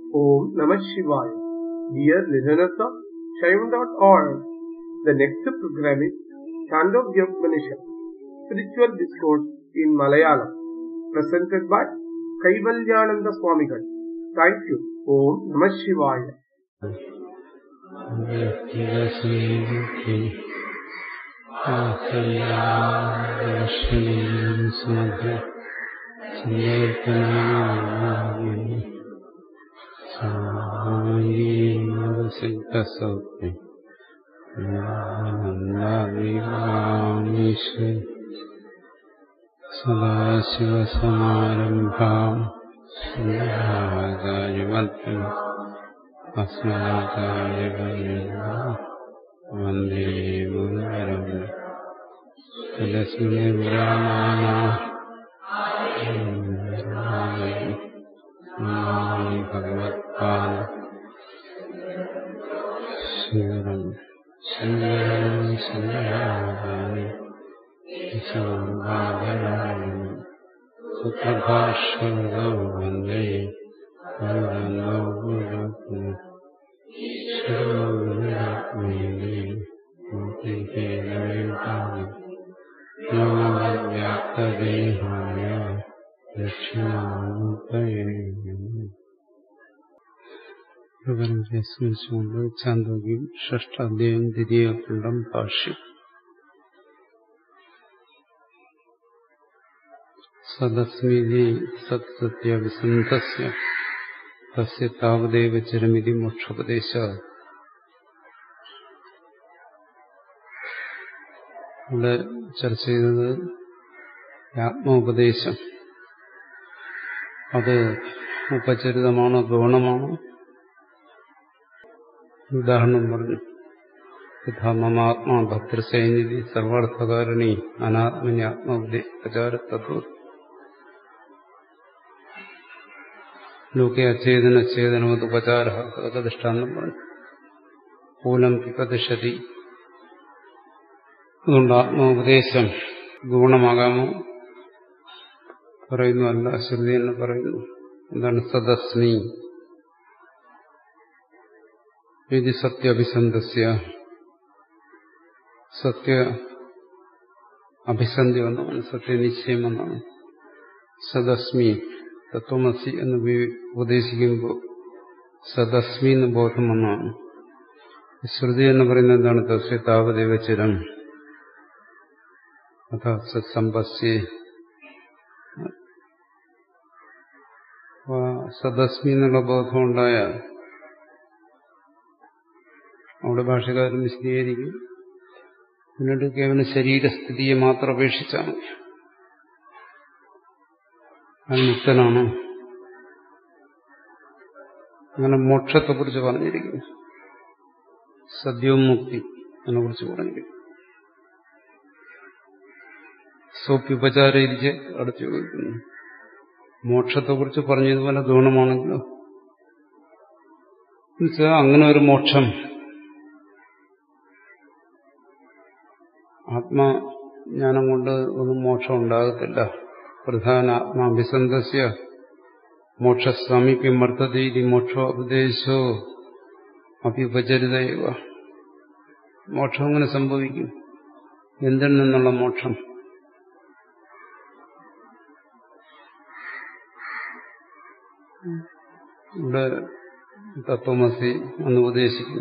Om Namah Shivaya. Dear listeners of Shaivan.org, the next program is Chandogya Upanishad, Spiritual Discourse in Malayalam, presented by Kaivalyananda Swamigal. Thank you. Om Namah Shivaya. സദാശിവസമാരംഭാം സുന്ദരാചാര്യമദ്യം വന്ദേ ഗുരുവരം ഭഗവത്പാദ ശിവരം ശങ്കരം ശങ്കരാചാര്യ സുപ്രഭാഷണ വന്ദേ വ്യാപ്തദേഹായ ദക്ഷിണാമൂർത്തയേ സ്മരിച്ചുകൊണ്ട് ചാന്തോഗ്യം ഷഷ്ടാധ്യായം ദ്വിതീയ ഖണ്ഡം ഭാഷ്യം സദസ്മിതി സത്സത്യാഭിസന്ധസ്യ തസ്യ താവദേവ ചരമിതി മോക്ഷോപദേശ ഇവിടെ ചർച്ച ചെയ്തത് ആത്മോപദേശം അത് ഉപചരിതമാണോ ഗൗണമാണോ ഉദാഹരണം പറഞ്ഞു യഥാ മമാത്മാ ഭദ്രസൈനിധി സർവാർത്ഥകാരണി അനാത്മനി ആത്മോപദേശാരത്തത്വ ലോകെ അചേതന ചേതനവത് ഉപചാര അതൊക്കെ ദൃഷ്ടാന്തം പറഞ്ഞു പൂലം പിപതിഷതി അതുകൊണ്ട് ആത്മോപദേശം ഗുണമാകാമോ പറയുന്നു അല്ല ശ്രുതി എന്ന് പറയുന്നു എന്താണ് സദസ്മി ഇത് സത്യാഭിസന്ധസ്യ സത്യ അഭിസന്ധി എന്നാണ് സത്യനിശ്ചയം എന്നാണ് സദസ്മി തത്വമസി എന്ന് ഉപദേശിക്കുമ്പോൾ സദസ്മി എന്ന് ബോധം എന്നാണ് ശ്രുതി എന്ന് പറയുന്നത് എന്താണ് തസ്യ താവദേവ ചിരം അഥ സമ്പസ്യ സദസ്മി എന്നുള്ള ബോധം ഉണ്ടായാൽ അവിടെ ഭാഷകാരൻ വിശദീകരിക്കും പിന്നീട് കേവലം ശരീരസ്ഥിതിയെ മാത്രം അപേക്ഷിച്ചാൽ മതി അത് മുക്തനാണ് അങ്ങനെ മോക്ഷത്തെക്കുറിച്ച് പറഞ്ഞിരിക്കുന്നു സദ്യവും മുക്തി അതിനെ കുറിച്ച് പറഞ്ഞിരിക്കുന്നു സോപ്യുപചാര ഇരിച്ച് അടുത്ത് ചോദിക്കുന്നു മോക്ഷത്തെക്കുറിച്ച് പറഞ്ഞതുപോലെ ഗുണമാണെങ്കിലോ എന്നുവെച്ചാൽ അങ്ങനെ ഒരു മോക്ഷം ആത്മജ്ഞാനം കൊണ്ട് ഒന്നും മോക്ഷം ഉണ്ടാകത്തില്ല പ്രധാന ആത്മാഭിസന്ധസ്യ മോക്ഷസാമീപ്യം വർത്തതീതി മോക്ഷോ ഉപദേശോ അഭ്യുപചരിതയവ മോക്ഷം അങ്ങനെ സംഭവിക്കും എന്തിൽ നിന്നുള്ള മോക്ഷം ഇവിടെ തത്വമസി എന്ന് ഉപദേശിക്കുന്നു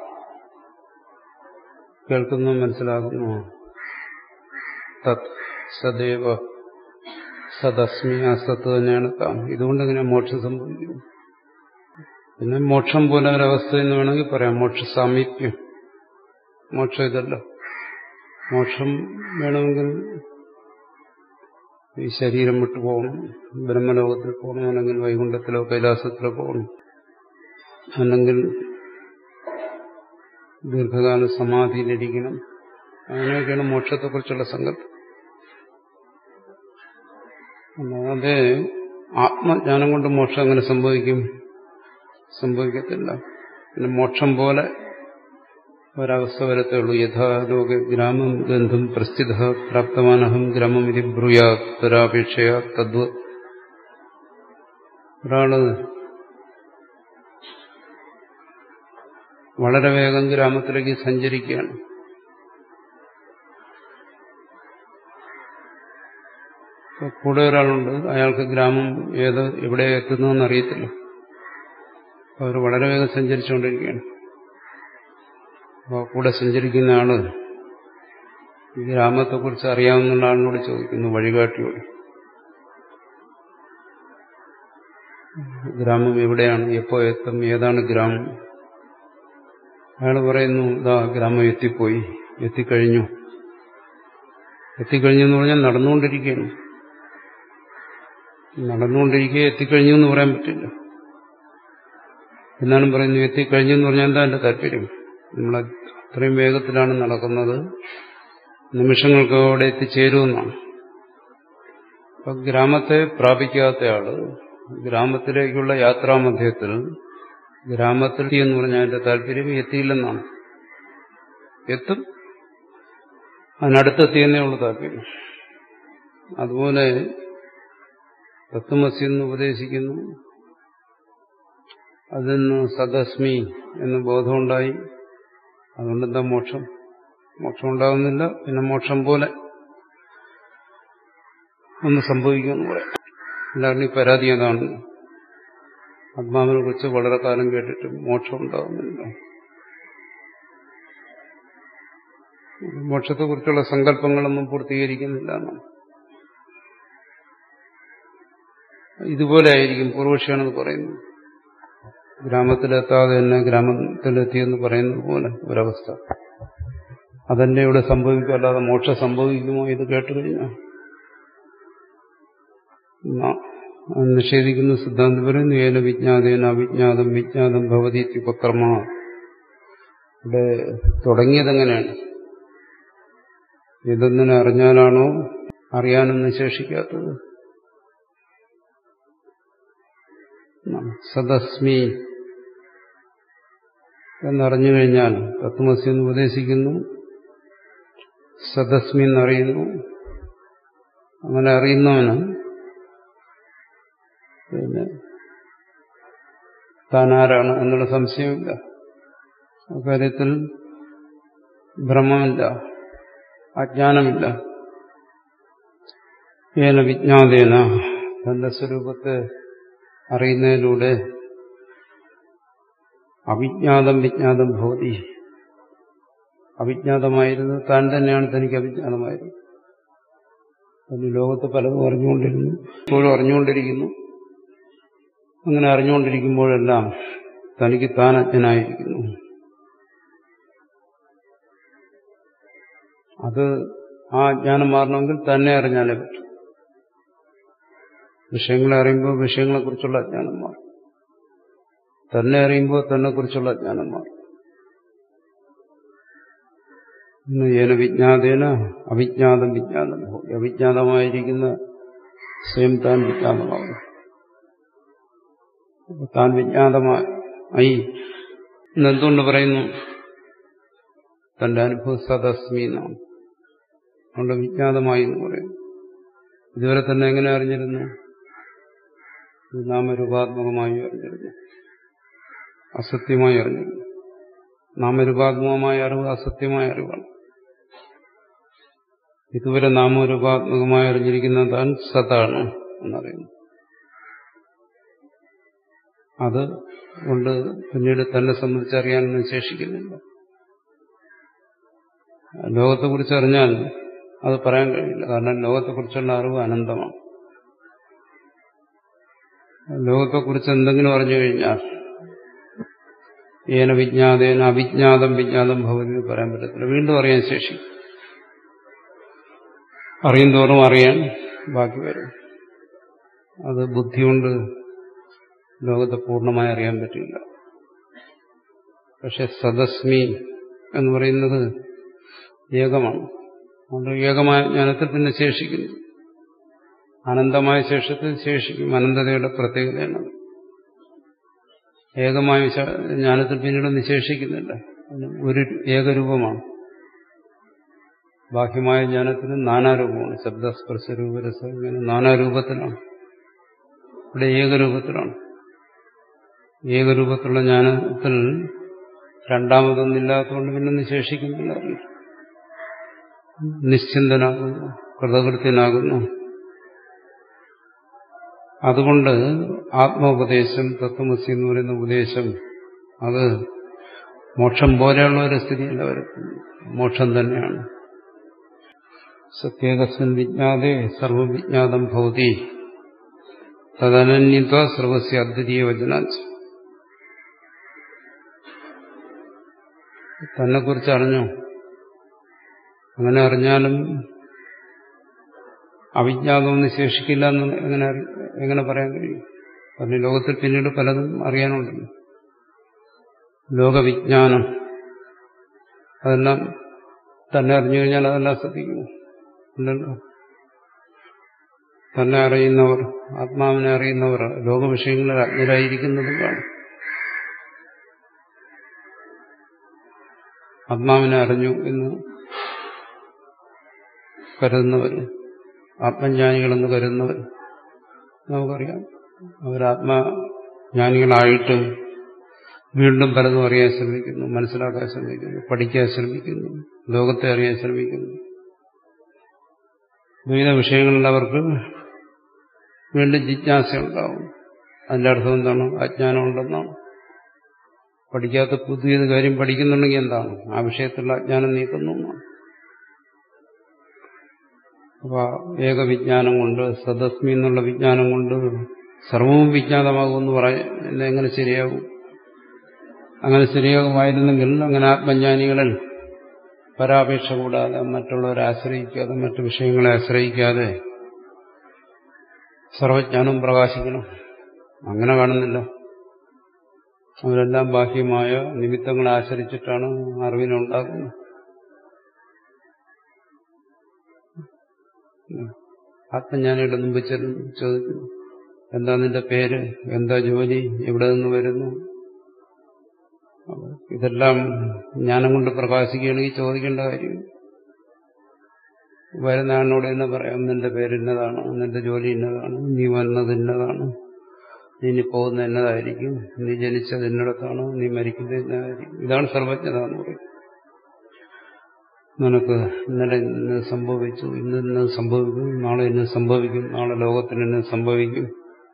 കേൾക്കുന്നു മനസ്സിലാക്കുന്നു തത് സദൈവ സദസ്മി ആ സത്ത് തന്നെയാണ് താം ഇതുകൊണ്ട് ഇങ്ങനെ മോക്ഷം സംഭവിക്കുന്നു പിന്നെ മോക്ഷം പോലെ ഒരവസ്ഥ എന്ന് വേണമെങ്കിൽ പറയാം മോക്ഷ സാമീപ്യം മോക്ഷം ഇതല്ല മോക്ഷം വേണമെങ്കിൽ ഈ ശരീരം വിട്ടു പോകണം ബ്രഹ്മലോകത്തിൽ പോകണം അല്ലെങ്കിൽ വൈകുണ്ഠത്തിലോ കൈലാസത്തിലോ പോകണം അല്ലെങ്കിൽ ദീർഘകാല സമാധിയിലിരിക്കണം അങ്ങനെയൊക്കെയാണ് മോക്ഷത്തെക്കുറിച്ചുള്ള സങ്കല്പം അല്ലാതെ ആത്മജ്ഞാനം കൊണ്ട് മോക്ഷം അങ്ങനെ സംഭവിക്കും സംഭവിക്കത്തില്ല പിന്നെ മോക്ഷം പോലെ ഒരവസ്ഥ വരത്തേ ഉള്ളൂ യഥാലോക ഗ്രാമം ഗന്ധം പ്രസ്ഥിത പ്രാപ്തവാനഹം ഗ്രാമം ഇത് ബ്രൂയാ തരാപേക്ഷയ തദ്വ ഒരാള് വളരെ വേഗം ഗ്രാമത്തിലേക്ക് സഞ്ചരിക്കുകയാണ് ഇപ്പൊ കൂടെ ഒരാളുണ്ട് അയാൾക്ക് ഗ്രാമം ഏത് എവിടെ എത്തുന്നതെന്ന് അറിയത്തില്ല അവർ വളരെ വേഗം സഞ്ചരിച്ചുകൊണ്ടിരിക്കുകയാണ് അപ്പോൾ കൂടെ സഞ്ചരിക്കുന്ന ആള് ഈ ഗ്രാമത്തെക്കുറിച്ച് അറിയാവുന്ന ആളിനോട് ചോദിക്കുന്നു വഴികാട്ടിയോട് ഗ്രാമം എവിടെയാണ് എപ്പോ എത്തും ഏതാണ് ഗ്രാമം അയാൾ പറയുന്നു ഇതാ ഗ്രാമം എത്തിപ്പോയി എത്തിക്കഴിഞ്ഞു എത്തിക്കഴിഞ്ഞു എന്ന് പറഞ്ഞാൽ നടന്നുകൊണ്ടിരിക്കുകയാണ് നടന്നുകൊണ്ടിരിക്കുക എത്തിക്കഴിഞ്ഞു എന്ന് പറയാൻ പറ്റില്ല എന്നാലും പറയുന്നു എത്തിക്കഴിഞ്ഞു എന്ന് പറഞ്ഞാൽ എന്താ എന്റെ താല്പര്യം നമ്മൾ അത്രയും വേഗത്തിലാണ് നടക്കുന്നത് നിമിഷങ്ങൾക്ക് അവിടെ എത്തിച്ചേരുമെന്നാണ് അപ്പൊ ഗ്രാമത്തെ പ്രാപിക്കാത്തയാള് ഗ്രാമത്തിലേക്കുള്ള യാത്രാമധ്യത്തിൽ ഗ്രാമത്തിൽ എന്ന് പറഞ്ഞാൽ അതിന്റെ താല്പര്യം എത്തിയില്ലെന്നാണ് എത്തും അതിനടുത്തെത്തിയെന്നേ ഉള്ളൂ താല്പര്യം അതുപോലെ തത്വമസി എന്ന് ഉപദേശിക്കുന്നു അതിന് സദസ്മി എന്ന് ബോധമുണ്ടായി അതുകൊണ്ടെന്താ മോക്ഷം മോക്ഷം ഉണ്ടാകുന്നില്ല പിന്നെ മോക്ഷം പോലെ ഒന്ന് സംഭവിക്കുമെന്ന് പറയാം എല്ലാവരുടെയും പരാതി അതാണ് ആത്മാവിനെ കുറിച്ച് വളരെ കാലം കേട്ടിട്ട് മോക്ഷം ഉണ്ടാകുന്നില്ല മോക്ഷത്തെക്കുറിച്ചുള്ള സങ്കല്പങ്ങളൊന്നും പൂർത്തീകരിക്കുന്നില്ല എന്നാണ് ഇതുപോലെ ആയിരിക്കും പൂർവക്ഷിയാണെന്ന് പറയുന്നത് ഗ്രാമത്തിലെത്താതെ തന്നെ ഗ്രാമത്തിലെത്തിയെന്ന് പറയുന്നത് പോലെ ഒരവസ്ഥ അതന്നെ ഇവിടെ സംഭവിക്കും അല്ലാതെ മോക്ഷം സംഭവിക്കുമോ ഇത് കേട്ടു കഴിഞ്ഞാൽ നിഷേധിക്കുന്ന സിദ്ധാന്തം പറയുന്നു ഏന വിജ്ഞാതേന അവിജ്ഞാതം വിജ്ഞാതം ഭവതി ഉപക്രമ ഇവിടെ തുടങ്ങിയതെങ്ങനെയാണ് ഇതൊന്നിനെ അറിഞ്ഞാലാണോ അറിയാനൊന്നും ശേഷിക്കാത്തത് സദസ്മി എന്നറിഞ്ഞു കഴിഞ്ഞാൽ തത്വമസി എന്ന് ഉപദേശിക്കുന്നു സദസ്മി എന്നറിയുന്നു അങ്ങനെ അറിയുന്നവന് പിന്നെ താനാരാണ് എന്നുള്ള സംശയമില്ല അക്കാര്യത്തിൽ ഭ്രമമില്ല അജ്ഞാനമില്ല ഏന വിജ്ഞാതേന തന്റെ സ്വരൂപത്തെ അറിയുന്നതിലൂടെ അവിജ്ഞാതം വിജ്ഞാതം ഭവതി അവിജ്ഞാതമായിരുന്നു താൻ തന്നെയാണ് തനിക്ക് അവിജ്ഞാതമായിരുന്നത് തന്നെ ലോകത്ത് പലതും അറിഞ്ഞുകൊണ്ടിരുന്നു ഇപ്പോഴും അറിഞ്ഞുകൊണ്ടിരിക്കുന്നു അങ്ങനെ അറിഞ്ഞുകൊണ്ടിരിക്കുമ്പോഴെല്ലാം തനിക്ക് താൻ അജ്ഞനായിരിക്കുന്നു അത് ആ അജ്ഞാനം മാറണമെങ്കിൽ തന്നെ അറിഞ്ഞാലേ പറ്റും വിഷയങ്ങളെ അറിയുമ്പോൾ വിഷയങ്ങളെക്കുറിച്ചുള്ള അജ്ഞാനം മാറും തന്നെ അറിയുമ്പോൾ തന്നെ കുറിച്ചുള്ള അജ്ഞാനം മാറും ഏന വിജ്ഞാതേന അവിജ്ഞാതം വിജ്ഞാതം അവിജ്ഞാതമായിരിക്കുന്ന സ്വയം താൻ വിജ്ഞാതമാകും താൻ വിജ്ഞാതമായി എന്നെന്തുകൊണ്ട് പറയുന്നു തന്റെ അനുഭവ സദസ്മി എന്നാണ് അതുകൊണ്ട് വിജ്ഞാതമായി എന്ന് പറയുന്നു ഇതുവരെ തന്നെ എങ്ങനെ അറിഞ്ഞിരുന്നു നാമരൂപാത്മകമായി അറിഞ്ഞിരുന്നു അസത്യമായി അറിഞ്ഞിരുന്നു നാമരൂപാത്മകമായ അറിവ് അസത്യമായ അറിവാണ് ഇതുവരെ നാമരൂപാത്മകമായി അറിഞ്ഞിരിക്കുന്ന താൻ സതാണ് എന്നറിയുന്നു അത് കൊണ്ട് പിന്നീട് തന്നെ സംബന്ധിച്ചറിയാനൊന്നും ശേഷിക്കുന്നില്ല ലോകത്തെക്കുറിച്ച് അറിഞ്ഞാൽ അത് പറയാൻ കഴിയില്ല കാരണം ലോകത്തെക്കുറിച്ചുള്ള അറിവ് അനന്തമാണ് ലോകത്തെക്കുറിച്ച് എന്തെങ്കിലും അറിഞ്ഞു കഴിഞ്ഞാൽ ഏന വിജ്ഞാതേന അവിജ്ഞാതം വിജ്ഞാതം ഭവതി പറയാൻ പറ്റത്തില്ല വീണ്ടും അറിയാൻ ശേഷി അറിയും തോറും അറിയാൻ ബാക്കി വരും അത് ബുദ്ധി കൊണ്ട് ലോകത്തെ പൂർണ്ണമായി അറിയാൻ പറ്റില്ല പക്ഷെ സദസ്മി എന്ന് പറയുന്നത് ഏകമാണ് അതുകൊണ്ട് ഏകമായ ജ്ഞാനത്തിൽ പിന്നെ ശേഷിക്കുന്നു അനന്തമായ ശേഷത്തിൽ ശേഷിക്കും അനന്തതയുടെ പ്രത്യേകതയാണത് ഏകമായ ജ്ഞാനത്തിൽ പിന്നീട് നിശേഷിക്കുന്നില്ല ഒരു ഏകരൂപമാണ് ബാഹ്യമായ ജ്ഞാനത്തിന് നാനാരൂപമാണ് ശബ്ദസ്പർശ രൂപരസ ഇങ്ങനെ നാനാരൂപത്തിലാണ് ഇവിടെ ഏകരൂപത്തിലാണ് ഏകരൂപത്തിലുള്ള ജ്ഞാനത്തിൽ രണ്ടാമതൊന്നില്ലാത്തതുകൊണ്ട് പിന്നെ നിശേഷിക്കുന്നില്ല നിശ്ചിന്തനാകുന്നു കൃതകൃത്യനാകുന്നു അതുകൊണ്ട് ആത്മോപദേശം തത്വമസി എന്ന് പറയുന്ന ഉപദേശം അത് മോക്ഷം പോലെയുള്ള ഒരു സ്ഥിതിയല്ല വരുന്നത് മോക്ഷം തന്നെയാണ് സത്യേകസ്മിൻ വിജ്ഞാതേ സർവവിജ്ഞാതം ഭവതി തദനന്യത്വ സർവസ്യ അദ്വിതീയ വചനാച്ച് തന്നെ കുറിച്ച് അറിഞ്ഞോ അങ്ങനെ അറിഞ്ഞാലും അവിജ്ഞാതമൊന്നും ശേഷിക്കില്ല എന്ന് എങ്ങനെ എങ്ങനെ പറയാൻ കഴിയും കാരണം ലോകത്തിൽ പിന്നീട് പലതും അറിയാനുണ്ടല്ലോ ലോകവിജ്ഞാനം അതെല്ലാം തന്നെ അറിഞ്ഞു കഴിഞ്ഞാൽ അതെല്ലാം ശ്രദ്ധിക്കുമോ ഇല്ലല്ലോ തന്നെ അറിയുന്നവർ ആത്മാവിനെ അറിയുന്നവർ ലോകവിഷയങ്ങളിൽ അജ്ഞരായിരിക്കുന്നതും കാണും ആത്മാവിനെ അറിഞ്ഞു എന്ന് കരുതുന്നവർ ആത്മജ്ഞാനികളെന്ന് കരുതുന്നവർ നമുക്കറിയാം അവരാത്മജ്ഞാനികളായിട്ടും വീണ്ടും പലതും അറിയാൻ ശ്രമിക്കുന്നു മനസ്സിലാക്കാൻ ശ്രമിക്കുന്നു പഠിക്കാൻ ശ്രമിക്കുന്നു ലോകത്തെ അറിയാൻ ശ്രമിക്കുന്നു വിവിധ വിഷയങ്ങളിൽ അവർക്ക് വീണ്ടും ജിജ്ഞാസ ഉണ്ടാവും അതിന്റെ അർത്ഥം എന്താണ് അജ്ഞാനം ഉണ്ടെന്നാണ് പഠിക്കാത്ത പുതിയത് കാര്യം പഠിക്കുന്നുണ്ടെങ്കിൽ എന്താണ് ആ വിഷയത്തിലുള്ള അജ്ഞാനം നീക്കുന്നു എന്നാണ് അപ്പൊ ഏകവിജ്ഞാനം കൊണ്ട് സദസ്മി എന്നുള്ള വിജ്ഞാനം കൊണ്ട് സർവവും വിജ്ഞാതമാകുമെന്ന് പറയുന്നത് എങ്ങനെ ശരിയാകും അങ്ങനെ ശരിയാകുമായിരുന്നെങ്കിൽ അങ്ങനെ ആത്മജ്ഞാനികളിൽ പരാപേക്ഷ കൂടാതെ മറ്റുള്ളവരെ ആശ്രയിക്കാതെ മറ്റു വിഷയങ്ങളെ ആശ്രയിക്കാതെ സർവജ്ഞാനം പ്രകാശിക്കണം അങ്ങനെ കാണുന്നില്ല അവരെല്ലാം ബാഹ്യമായ നിമിത്തങ്ങളെ ആശ്രയിച്ചിട്ടാണ് അറിവിനെ ഉണ്ടാക്കുന്നത് ആത്മജ്ഞാനിയുടെ മുമ്പ് ചെല്ലുന്നു ചോദിക്കുന്നു എന്താ നിന്റെ പേര് എന്താ ജോലി എവിടെ നിന്ന് വരുന്നു ഇതെല്ലാം ജ്ഞാനം കൊണ്ട് പ്രകാശിക്കുകയാണെങ്കിൽ ചോദിക്കേണ്ട കാര്യം വരുന്ന ആളിനോട് തന്നെ പറയാം നിന്റെ പേര് ഇന്നതാണ് നിന്റെ ജോലി ഇന്നതാണ് നീ വന്നത് ഇന്നതാണ് നീ ഇനി പോകുന്ന എന്നതായിരിക്കും നീ ജനിച്ചത് എന്നിടത്താണ് നീ മരിക്കുന്നത് എന്നതായിരിക്കും ഇതാണ് സർവജ്ഞത എന്ന് പറയും നിനക്ക് ഇന്നലെ ഇന്ന് സംഭവിച്ചു ഇന്ന് ഇന്ന് സംഭവിക്കും നാളെ ഇന്ന് സംഭവിക്കും നാളെ ലോകത്തിന് ഇന്ന് സംഭവിക്കും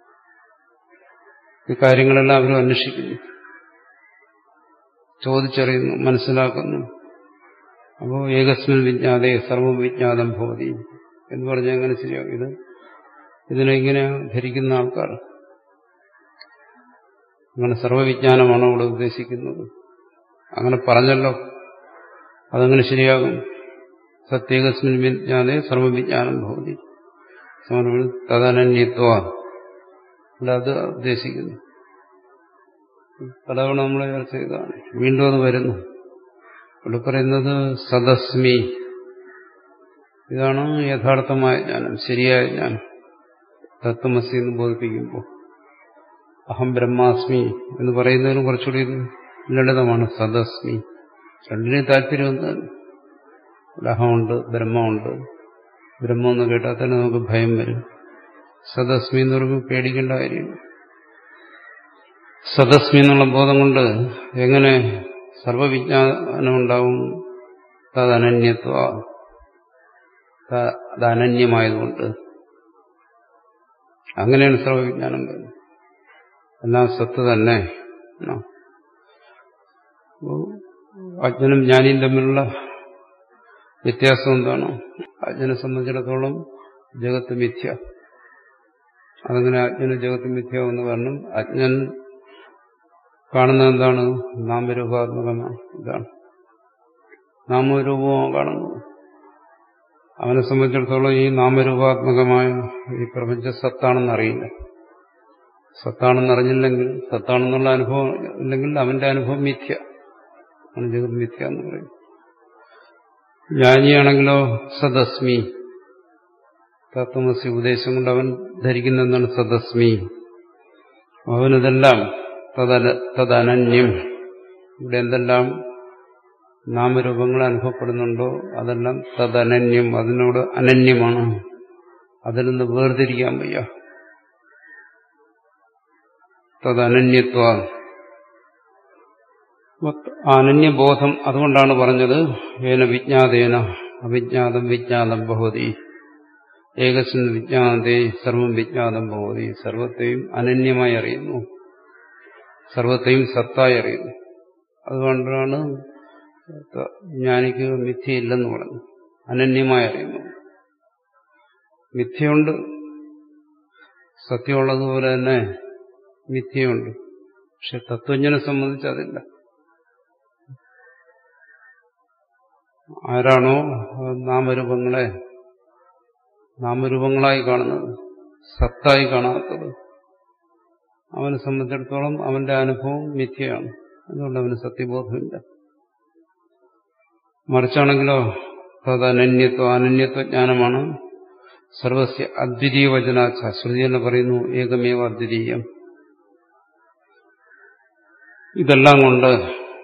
ഈ കാര്യങ്ങളെല്ലാം അവരും അന്വേഷിക്കുന്നു ചോദിച്ചറിയുന്നു മനസ്സിലാക്കുന്നു അപ്പോൾ ഏകസ്മിൻ വിജ്ഞാതേ സർവം വിജ്ഞാതം ഭവതി എന്ന് പറഞ്ഞാൽ എങ്ങനെ ശരിയാകും ഇത് ഇതിനെ ഇങ്ങനെ ധരിക്കുന്ന ആൾക്കാർ അങ്ങനെ സർവവിജ്ഞാനമാണോ ഇവിടെ ഉദ്ദേശിക്കുന്നത് അങ്ങനെ പറഞ്ഞല്ലോ അതങ്ങനെ ശരിയാകും സത്യേകസ്മിൻ വിജ്ഞാനേ സർവവിജ്ഞാനം ഭവതി തദനന്യത്വ ഇവിടെ അത് ഉദ്ദേശിക്കുന്നു പലതവണ നമ്മൾ ചർച്ച ചെയ്തതാണ് വീണ്ടും അത് വരുന്നു ഇവിടെ പറയുന്നത് സദസ്മി ഇതാണ് യഥാർത്ഥമായ ജ്ഞാനം ശരിയായ ജ്ഞാനം തത്വമസി എന്ന് ബോധിപ്പിക്കുമ്പോൾ അഹം ബ്രഹ്മാസ്മി എന്ന് പറയുന്നതിന് കുറച്ചുകൂടി ലളിതമാണ് സദസ്മി രണ്ടിനെയും താല്പര്യം ഒന്നാണ് ഇവിടെ അഹമുണ്ട് ബ്രഹ്മമുണ്ട് ബ്രഹ്മം എന്ന് കേട്ടാൽ തന്നെ നമുക്ക് ഭയം വരും സദസ്മി എന്ന് പറയുമ്പോൾ പേടിക്കേണ്ട കാര്യമില്ല സദസ്മി എന്നുള്ള ബോധം കൊണ്ട് എങ്ങനെ സർവവിജ്ഞാനം ഉണ്ടാവും തദനന്യത്വ അത് അനന്യമായതുകൊണ്ട് അങ്ങനെയാണ് സർവവിജ്ഞാനം വരുന്നത് എല്ലാം സത്ത് തന്നെ അജ്ഞനും ജ്ഞാനിയും തമ്മിലുള്ള വ്യത്യാസം എന്താണ് അജ്ഞനെ സംബന്ധിച്ചിടത്തോളം ജഗത്ത് മിഥ്യ അതങ്ങനെ അജ്ഞന് ജഗത്ത് മിഥ്യ എന്ന് കാരണം അജ്ഞൻ കാണുന്നത് എന്താണ് നാമരൂപാത്മകമാണ് ഇതാണ് നാമരൂപമാണ് കാണുന്നത് അവനെ സംബന്ധിച്ചിടത്തോളം ഈ നാമരൂപാത്മകമായ ഈ പ്രപഞ്ച സത്താണെന്ന് അറിയില്ല സത്താണെന്ന് അറിഞ്ഞില്ലെങ്കിൽ സത്താണെന്നുള്ള അനുഭവം ഇല്ലെങ്കിൽ അവന്റെ അനുഭവം മിഥ്യ ആണ് ജഗത് മിഥ്യ എന്ന് പറയും ജ്ഞാനിയാണെങ്കിലോ സദസ്മി തത്വമസി ഉപദേശം കൊണ്ട് അവൻ ധരിക്കുന്ന എന്താണ് സദസ്മി അവനിതെല്ലാം തദന തദനന്യം ഇവിടെ എന്തെല്ലാം നാമരൂപങ്ങൾ അനുഭവപ്പെടുന്നുണ്ടോ അതെല്ലാം തദനന്യം അതിനോട് അനന്യമാണ് അതിൽ നിന്ന് വേർതിരിക്കാൻ വയ്യ തദനന്യത്വ അനന്യബോധം അതുകൊണ്ടാണ് പറഞ്ഞത് ഏന വിജ്ഞാതേന അവിജ്ഞാതം വിജ്ഞാതം ഭവതി ഏകസ്മിൻ വിജ്ഞാനത്തെ സർവം വിജ്ഞാതം ഭവതി സർവത്തെയും അനന്യമായി അറിയുന്നു സർവത്തെയും സത്തായി അറിയുന്നു അതുകൊണ്ടാണ് ജ്ഞാനിക്ക് മിഥ്യയില്ലെന്ന് പറഞ്ഞു അനന്യമായി അറിയുന്നു മിഥ്യയുണ്ട് സത്യമുള്ളതുപോലെ തന്നെ മിഥ്യയുണ്ട് പക്ഷെ തത്വജ്ഞനെ സംബന്ധിച്ച് അതില്ല ആരാണോ നാമരൂപങ്ങളെ നാമരൂപങ്ങളായി കാണുന്നത് സത്തായി കാണാത്തത് അവനെ സംബന്ധിച്ചിടത്തോളം അവന്റെ അനുഭവം മിഥ്യയാണ് അതുകൊണ്ട് അവന് സത്യബോധമില്ല മറിച്ചാണെങ്കിലോ തത് അനന്യത്വ അനന്യത്വ ജ്ഞാനമാണ് സർവസ്യ അദ്വിതീയ വചനാച്ച ശ്രുതി എന്ന് പറയുന്നു ഏകമേവ അദ്വിതീയം ഇതെല്ലാം കൊണ്ട്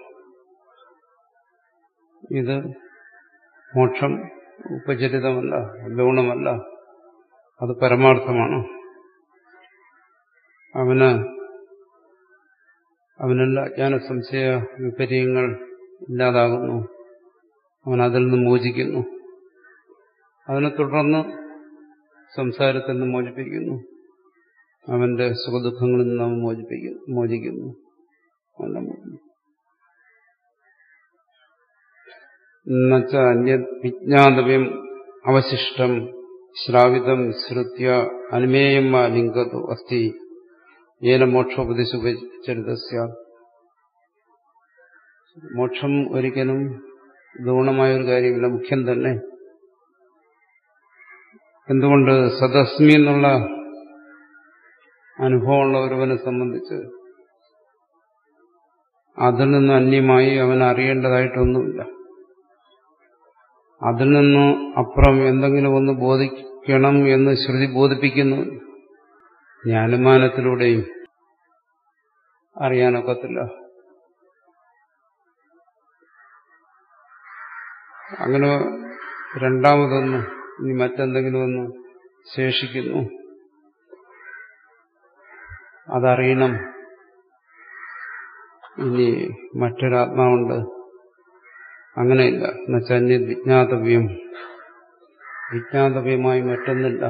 ഇത് മോക്ഷം ഉപചരിതമല്ല ഗൗണമല്ല അത് പരമാർത്ഥമാണ് അവന് അവനുള്ള അജ്ഞാന സംശയ വിപര്യങ്ങൾ ഇല്ലാതാകുന്നു അവൻ അതിൽ നിന്ന് മോചിക്കുന്നു അതിനെ തുടർന്ന് സംസാരത്തിൽ നിന്ന് മോചിപ്പിക്കുന്നു അവന്റെ സുഖദുഃഖങ്ങളിൽ നിന്ന് അവൻ മോചിപ്പിക്കുന്നു മോചിക്കുന്നു അവന്റെ എന്നുവച്ച അന്യ വിജ്ഞാതവ്യം അവശിഷ്ടം ശ്രാവിതം ശ്രുത്യ അനുമേയം വാ ലിംഗതു അസ്തി ഏന മോക്ഷോപദേശുപചരിതസ്യ മോക്ഷം ഒരിക്കലും ഗൗണമായ ഒരു കാര്യമില്ല മുഖ്യം തന്നെ എന്തുകൊണ്ട് സദസ്മി എന്നുള്ള അനുഭവമുള്ള ഒരുവനെ സംബന്ധിച്ച് അതിൽ നിന്ന് അന്യമായി അവൻ അറിയേണ്ടതായിട്ടൊന്നുമില്ല അതിൽ നിന്ന് അപ്പുറം എന്തെങ്കിലും ഒന്ന് ബോധിക്കണം എന്ന് ശ്രുതി ബോധിപ്പിക്കുന്നു ജ്ഞാനമാനത്തിലൂടെയും അറിയാനൊക്കത്തില്ല അങ്ങനെ രണ്ടാമതൊന്ന് ഇനി മറ്റെന്തെങ്കിലും ഒന്ന് ശേഷിക്കുന്നു അതറിയണം ഇനി മറ്റൊരാത്മാവുണ്ട് അങ്ങനെയില്ല എന്നുവെച്ചാൽ അന്യ വിജ്ഞാതവ്യം വിജ്ഞാതവ്യമായി മറ്റൊന്നില്ല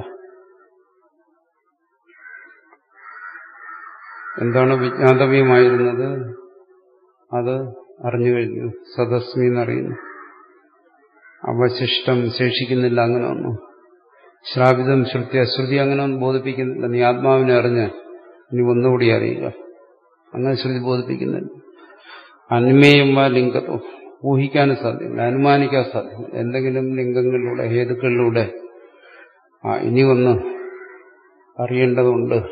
എന്താണ് വിജ്ഞാതവ്യമായിരുന്നത് അത് അറിഞ്ഞു കഴിഞ്ഞു സദസ്മി എന്നറിയുന്നു അവശിഷ്ടം ശേഷിക്കുന്നില്ല അങ്ങനെ ഒന്നും ശ്രാവിതം ശ്രുതി അശ്രുതി അങ്ങനെ ഒന്നും ബോധിപ്പിക്കുന്നില്ല നീ ആത്മാവിനെ അറിഞ്ഞ് ഇനി ഒന്നുകൂടി അറിയുക അങ്ങനെ ശ്രുതി ബോധിപ്പിക്കുന്നില്ല അന്മേയം വാ ലിംഗത്തോ ഊഹിക്കാനും സാധ്യമല്ല അനുമാനിക്കാൻ സാധ്യമല്ല എന്തെങ്കിലും ലിംഗങ്ങളിലൂടെ ഹേതുക്കളിലൂടെ ആ ഇനി ഒന്ന് അറിയേണ്ടതുണ്ട്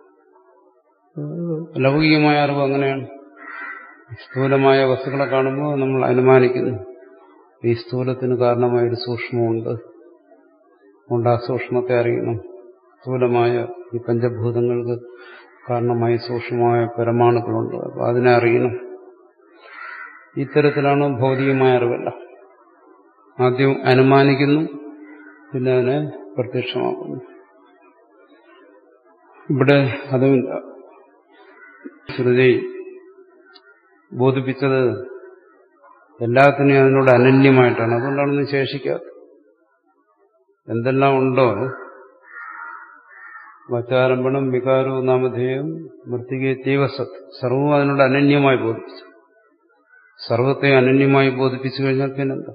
ലൗകികമായ അറിവ് അങ്ങനെയാണ് സ്ഥൂലമായ വസ്തുക്കളെ കാണുമ്പോൾ നമ്മൾ അനുമാനിക്കുന്നു ഈ സ്ഥൂലത്തിന് കാരണമായൊരു സൂക്ഷ്മമുണ്ട് അതുകൊണ്ട് ആ സൂക്ഷ്മത്തെ അറിയണം സ്ഥൂലമായ ഈ പഞ്ചഭൂതങ്ങൾക്ക് കാരണമായി സൂക്ഷ്മമായ പരമാണുക്കളുണ്ട് അപ്പോൾ അതിനെ അറിയണം ഇത്തരത്തിലാണ് ഭൗതികമായ അറിവല്ല ആദ്യം അനുമാനിക്കുന്നു പിന്നെ അതിനെ പ്രത്യക്ഷമാക്കുന്നു ഇവിടെ അതുമില്ല ശ്രുതി ബോധിപ്പിച്ചത് എല്ലാത്തിനെയും അതിനോട് അനന്യമായിട്ടാണ് അതുകൊണ്ടാണ് ശേഷിക്കാത്തത് എന്തെല്ലാം ഉണ്ടോ വച്ചാരംഭണം വികാരവും നാമധേയം മൃത്തികേത്യവ സത്ത് സർവവും അതിനോട് അനന്യമായി ബോധിപ്പിച്ചു സർവത്തെ അനന്യമായി ബോധിപ്പിച്ചു കഴിഞ്ഞാൽ പിന്നെന്താ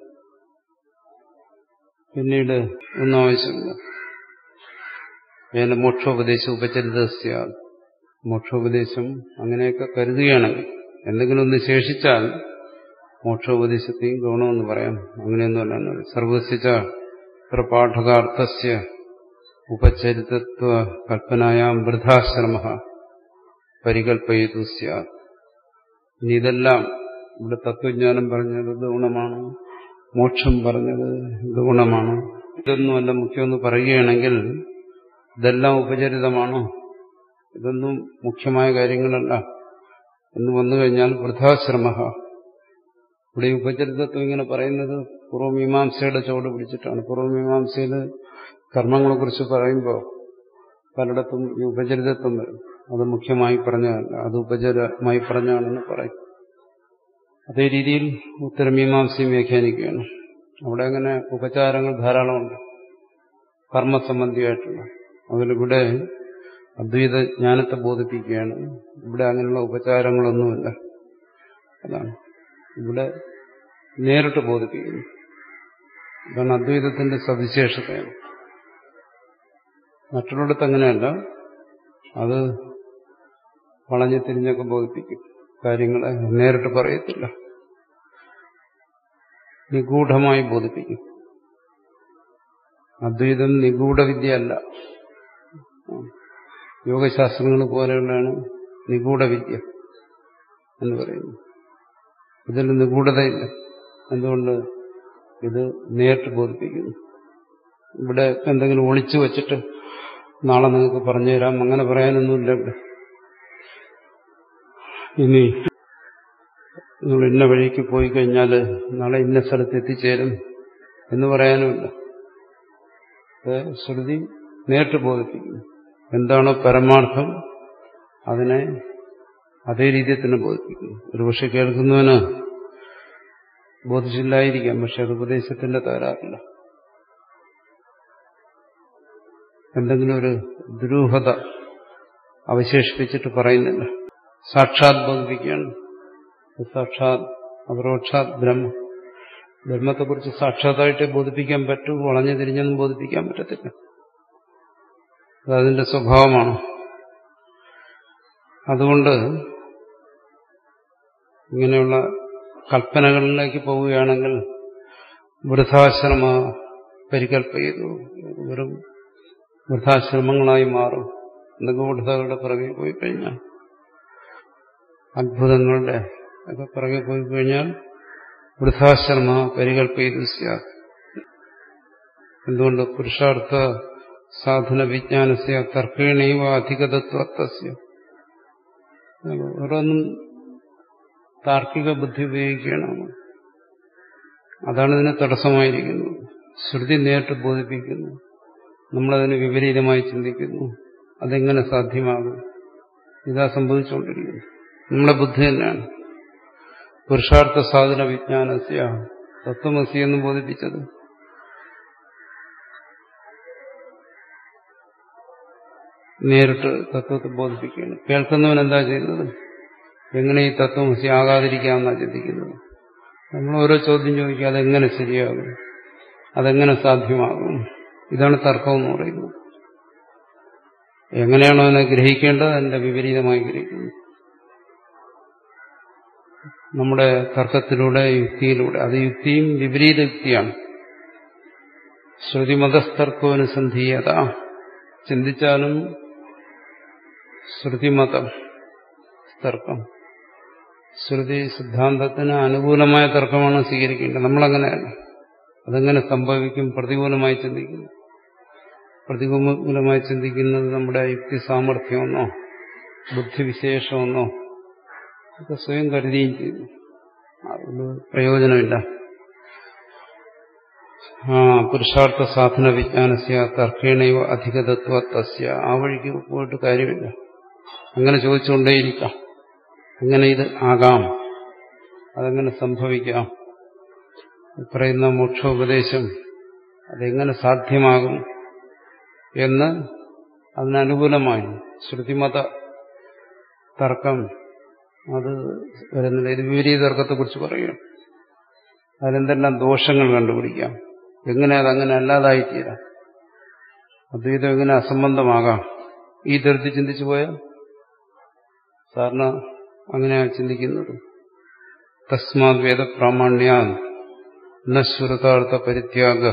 പിന്നീട് ഒന്നും ആവശ്യമില്ല വേല മോക്ഷോപദേശം ഉപചരിതസ്യ മോക്ഷോപദേശം അങ്ങനെയൊക്കെ കരുതുകയാണെങ്കിൽ എന്തെങ്കിലും ഒന്ന് ശേഷിച്ചാൽ മോക്ഷോപദേശത്തെയും ഗൗണമെന്ന് പറയാം അങ്ങനെയൊന്നുമല്ല സർവസിച്ച പ്രപാഠകാർത്ഥസ്യ ഉപചരിതത്വ കൽപ്പനായാം വൃദ്ധാശ്രമ പരികൽപ്പയതു സ്യാത് ഇനി ഇതെല്ലാം ഇവിടെ തത്വജ്ഞാനം പറഞ്ഞത് ഗുണമാണ് മോക്ഷം പറഞ്ഞത് ഗുണമാണ് ഇതൊന്നുമല്ല മുഖ്യമെന്ന് പറയുകയാണെങ്കിൽ ഇതെല്ലാം ഉപചരിതമാണോ ഇതൊന്നും മുഖ്യമായ കാര്യങ്ങളല്ല എന്ന് വന്നു കഴിഞ്ഞാൽ വൃദ്ധാശ്രമ ഇവിടെ ഈ ഉപചരിതത്വം ഇങ്ങനെ പറയുന്നത് പൂർവ്വമീമാംസയുടെ ചുവട് പിടിച്ചിട്ടാണ് പൂർവ്വമീമാംസയിൽ കർമ്മങ്ങളെക്കുറിച്ച് പറയുമ്പോൾ പലയിടത്തും ഈ ഉപചരിതത്വം വരും അത് മുഖ്യമായി പറഞ്ഞതല്ല അത് ഉപചരമായി പറഞ്ഞാണെന്ന് പറയും അതേ രീതിയിൽ ഉത്തരമീമാംസയും വ്യാഖ്യാനിക്കുകയാണ് അവിടെ അങ്ങനെ ഉപചാരങ്ങൾ ധാരാളമുണ്ട് കർമ്മസംബന്ധിയായിട്ടുള്ള അതിലിവിടെ അദ്വൈത ജ്ഞാനത്തെ ബോധിപ്പിക്കുകയാണ് ഇവിടെ അങ്ങനെയുള്ള ഉപചാരങ്ങളൊന്നുമില്ല അതാണ് ഇവിടെ നേരിട്ട് ബോധിപ്പിക്കുന്നു ഇതാണ് അദ്വൈതത്തിന്റെ സവിശേഷതയാണ് മറ്റുള്ളിടത്ത് അങ്ങനെയല്ല അത് വളഞ്ഞു തിരിഞ്ഞൊക്കെ ബോധിപ്പിക്കും കാര്യങ്ങളെ നേരിട്ട് പറയത്തില്ല നിഗൂഢമായി ബോധിപ്പിക്കും അദ്വൈതം നിഗൂഢവിദ്യയല്ല യോഗശാസ്ത്രങ്ങൾ പോലെയുള്ളതാണ് നിഗൂഢവിദ്യ എന്ന് പറയുന്നു ഇതിൽ നിഗൂഢതയില്ല എന്തുകൊണ്ട് ഇത് നേരിട്ട് ബോധിപ്പിക്കുന്നു ഇവിടെ എന്തെങ്കിലും ഒളിച്ചു വച്ചിട്ട് നാളെ നിങ്ങൾക്ക് പറഞ്ഞു തരാം അങ്ങനെ പറയാനൊന്നുമില്ല ഇവിടെ ഇനി നിങ്ങൾ ഇന്ന വഴിക്ക് പോയി കഴിഞ്ഞാൽ നാളെ ഇന്ന സ്ഥലത്ത് എത്തിച്ചേരും എന്ന് പറയാനുമില്ല ശ്രുതി നേരിട്ട് ബോധിപ്പിക്കുന്നു എന്താണോ പരമാർത്ഥം അതിനെ അതേ രീതിയിൽ തന്നെ ബോധിപ്പിക്കുന്നു ഒരുപക്ഷെ കേൾക്കുന്നവന് ബോധിച്ചില്ലായിരിക്കാം പക്ഷെ അത് ഉപദേശത്തിന്റെ തകരാറില്ല എന്തെങ്കിലും ഒരു ദുരൂഹത അവശേഷിപ്പിച്ചിട്ട് പറയുന്നില്ല സാക്ഷാത് ബോധിപ്പിക്കുകയാണ് സാക്ഷാത് അപരോക്ഷാത് ബ്രഹ്മ ബ്രഹ്മത്തെക്കുറിച്ച് സാക്ഷാത്തായിട്ട് ബോധിപ്പിക്കാൻ പറ്റൂ വളഞ്ഞു തിരിഞ്ഞൊന്നും ബോധിപ്പിക്കാൻ പറ്റത്തില്ല അതതിന്റെ സ്വഭാവമാണ് അതുകൊണ്ട് ഇങ്ങനെയുള്ള കൽപ്പനകളിലേക്ക് പോവുകയാണെങ്കിൽ വൃദ്ധാശ്രമ പരികൽപ്പ ചെയ്തു വെറും വൃദ്ധാശ്രമങ്ങളായി മാറും നിഗൂഢതകളുടെ പിറകെ പോയി കഴിഞ്ഞാൽ അത്ഭുതങ്ങളുടെ ഒക്കെ പിറകെ പോയി കഴിഞ്ഞാൽ വൃദ്ധാശ്രമ പരികൽപ്പ ചെയ്തു എന്തുകൊണ്ട് പുരുഷാർത്ഥ സാധന വിജ്ഞാനസ്യ തർക്കേണൈവ അധികതത്വത്വസ്യ ഓരോന്നും താർക്കിക ബുദ്ധി ഉപയോഗിക്കണം അതാണ് ഇതിന് തടസ്സമായിരിക്കുന്നത് ശ്രുതി നേരിട്ട് ബോധിപ്പിക്കുന്നു നമ്മളതിന് വിപരീതമായി ചിന്തിക്കുന്നു അതെങ്ങനെ സാധ്യമാകും ഇതാ സംഭവിച്ചുകൊണ്ടിരിക്കുന്നു നമ്മുടെ ബുദ്ധി തന്നെയാണ് പുരുഷാർത്ഥ സാധന വിജ്ഞാനസ്യ തത്വമസി എന്ന് ബോധിപ്പിച്ചത് നേരിട്ട് തത്വത്തെ ബോധിപ്പിക്കുകയാണ് കേൾക്കുന്നവൻ എന്താ ചെയ്യുന്നത് എങ്ങനെ ഈ തത്വമസി ആകാതിരിക്കാമെന്നാണ് ചിന്തിക്കുന്നത് നമ്മൾ ഓരോ ചോദ്യം ചോദിക്കുക അതെങ്ങനെ ശരിയാകും അതെങ്ങനെ സാധ്യമാകും ഇതാണ് തർക്കം എന്ന് പറയുന്നത് എങ്ങനെയാണോ അതിനെ ഗ്രഹിക്കേണ്ടത് അതിന്റെ വിപരീതമായി ഗ്രഹിക്കുന്നു നമ്മുടെ തർക്കത്തിലൂടെ യുക്തിയിലൂടെ അത് യുക്തിയും വിപരീത യുക്തിയാണ് ശ്രുതിമതസ്തർക്കോനുസന്ധീയത ചിന്തിച്ചാലും ശ്രുതിമതം തർക്കം ശ്രുതി സിദ്ധാന്തത്തിന് അനുകൂലമായ തർക്കമാണ് സ്വീകരിക്കേണ്ടത് നമ്മളങ്ങനെയല്ല അതെങ്ങനെ സംഭവിക്കും പ്രതികൂലമായി ചിന്തിക്കുന്നു പ്രതികൂലമായി ചിന്തിക്കുന്നത് നമ്മുടെ യുക്തി സാമർഥ്യമെന്നോ ബുദ്ധിവിശേഷമെന്നോ ഒക്കെ സ്വയം കരുതുകയും ചെയ്തു അതുകൊണ്ട് പ്രയോജനമില്ല ആ പുരുഷാർത്ഥ സാധന വിജ്ഞാനസ്യ തർക്കേണയോ അധികതത്വ തസ്യ ആ വഴിക്ക് പോയിട്ട് കാര്യമില്ല അങ്ങനെ ചോദിച്ചുകൊണ്ടേയിരിക്കാം അങ്ങനെ ഇത് ആകാം അതെങ്ങനെ സംഭവിക്കാം പറയുന്ന മോക്ഷോപദേശം അതെങ്ങനെ സാധ്യമാകും എന്ന് അതിനനുകൂലമായി ശ്രുതിമത തർക്കം അത് വരുന്നില്ല ഇത് വിപരീത തർക്കത്തെക്കുറിച്ച് പറയുകയാണ് അതിലെന്തെല്ലാം ദോഷങ്ങൾ കണ്ടുപിടിക്കാം എങ്ങനെ അതങ്ങനെ അല്ലാതായിത്തീരാം അദ്വൈതം എങ്ങനെ അസംബന്ധമാകാം ഈ തരത്തിൽ ചിന്തിച്ചു പോയാൽ സാറിന് അങ്ങനെയാണ് ചിന്തിക്കുന്നത് തസ്മാത് വേദപ്രാമാണ്യാ നശ്വരതാർത്ഥ പരിത്യാഗ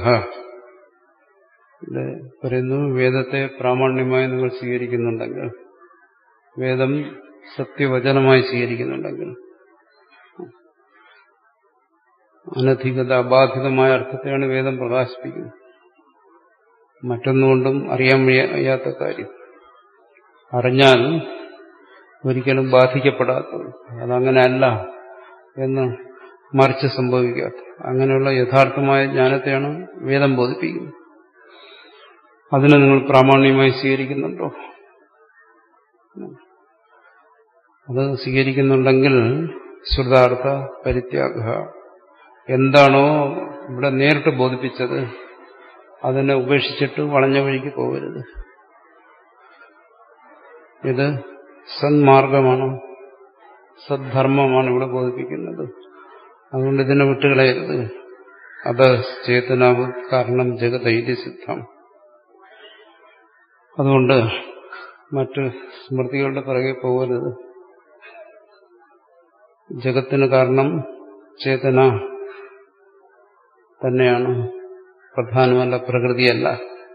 പറയുന്നു വേദത്തെ പ്രാമാണ്യമായി നിങ്ങൾ സ്വീകരിക്കുന്നുണ്ടെങ്കിൽ വേദം സത്യവചനമായി സ്വീകരിക്കുന്നുണ്ടെങ്കിൽ അനധികത അബാധിതമായ അർത്ഥത്തെയാണ് വേദം പ്രകാശിപ്പിക്കുന്നത് മറ്റൊന്നുകൊണ്ടും അറിയാൻ വയ്യാത്ത കാര്യം അറിഞ്ഞാൽ ഒരിക്കലും ബാധിക്കപ്പെടാത്തത് അതങ്ങനെയല്ല എന്ന് മറിച്ച് സംഭവിക്കാത്ത അങ്ങനെയുള്ള യഥാർത്ഥമായ ജ്ഞാനത്തെയാണ് വേദം ബോധിപ്പിക്കുന്നത് അതിനെ നിങ്ങൾ പ്രാമാണ്യമായി സ്വീകരിക്കുന്നുണ്ടോ അത് സ്വീകരിക്കുന്നുണ്ടെങ്കിൽ ശ്രുതാർത്ഥ പരിത്യാഗ എന്താണോ ഇവിടെ നേരിട്ട് ബോധിപ്പിച്ചത് അതിനെ ഉപേക്ഷിച്ചിട്ട് വളഞ്ഞ വഴിക്ക് പോകരുത് ഇത് സന്മാർഗമാണ് സദ്ധർമ്മമാണ് ഇവിടെ ബോധിപ്പിക്കുന്നത് അതുകൊണ്ട് ഇതിനെ വിട്ടുകളയരുത് അത് ചേതനാവ് കാരണം ജഗതൈതി സിദ്ധം അതുകൊണ്ട് മറ്റ് സ്മൃതികളുടെ പിറകെ പോകരുത് ജഗത്തിന് കാരണം ചേതന തന്നെയാണ് പ്രധാനമല്ല പ്രകൃതിയല്ല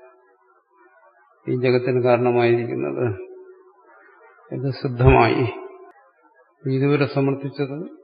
ഈ ജഗത്തിന് കാരണമായിരിക്കുന്നത് ഇത് സിദ്ധമായി ഇതുവരെ സമർത്ഥിച്ചത്